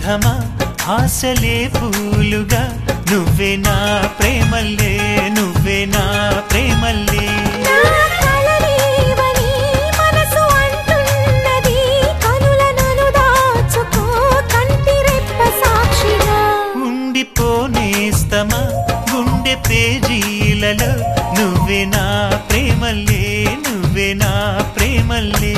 బంధమా ఆశలే పూలుగా నువ్వే నా ప్రేమల్లే నువ్వే నా ప్రేమల్లే నా కలలేవని మనసు అంటున్నది కనులను దాచుకో కంటి రెప్ప సాక్షిగా ఉండిపోనేస్తమా గుండె పేజీలలో నువ్వే నా ప్రేమల్లే నువ్వే నా ప్రేమల్లే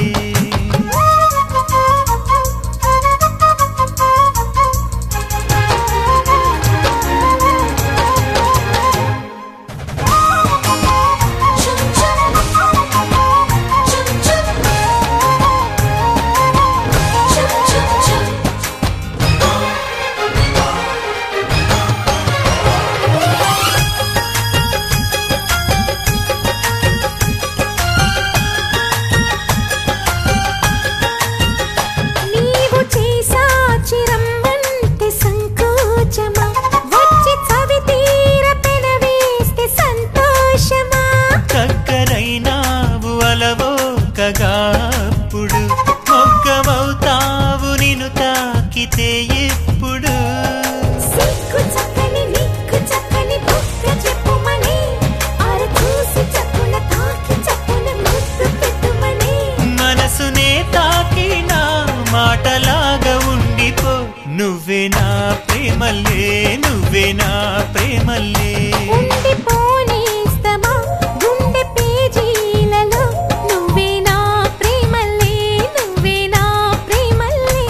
నీవు చేసా చిరంబంటే సంకోచమా వచ్చి చవి తీర పెనవేస్తే సంతోషమా దగ్గరైనావు అలవోకగా అప్పుడు మొగ్గమవుతావు నిన్ను తాకితే ఎప్పుడు సిగ్గు చక్కని నిక్కు చక్కని బుక్క చెప్పుమని ఆర చూసి చక్కున తాకి చక్కున ముద్దు పెట్టుమని మనసునే తాకిన మాటలాగా ఉండిపో నువ్వే నా ప్రేమల్లే నువ్వే నా ప్రేమల్లే ఉండిపోనేస్తమా గుండె పేజీలలో నువ్వే నా ప్రేమల్లే నువ్వే నా ప్రేమల్లే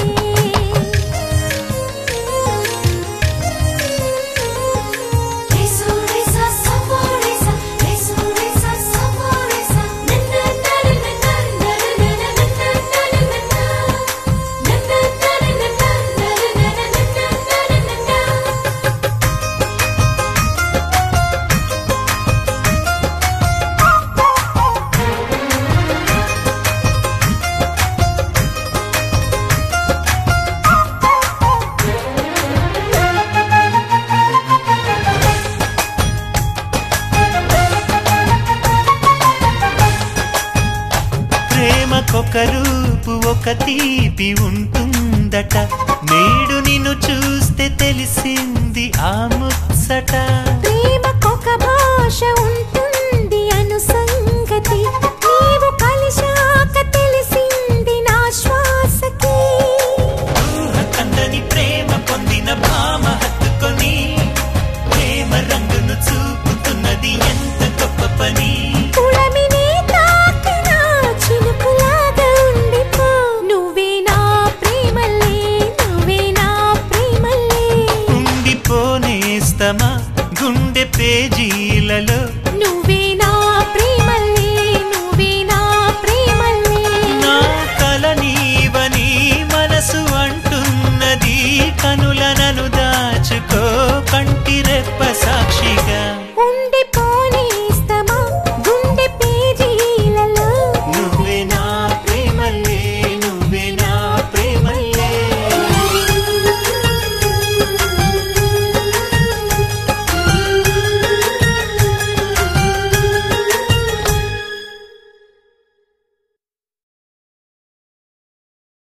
ప్రేమకొక రూపు ఒక తీపి ఉంటుందట నేడు నిన్ను చూస్తే తెలిసింది ఆ ముచ్చట ప్రేమకొక భాష ఉంటుంది అను సంగతి నీవు కలిశాక తెలిసింది నా శ్వాసకి ఊహ కందని ప్రేమ పొందిన భామ హత్తుకొని ప్రేమ రంగును చూపుతున్నది ఎంత గొప్ప పని పుడమిని తాకిన చినుకులాగా ఉండిపో నువ్వే నా ప్రేమల్లే నువ్వే నా ప్రేమల్లే ఉండిపోనేస్తమా గుండె పేజీలలో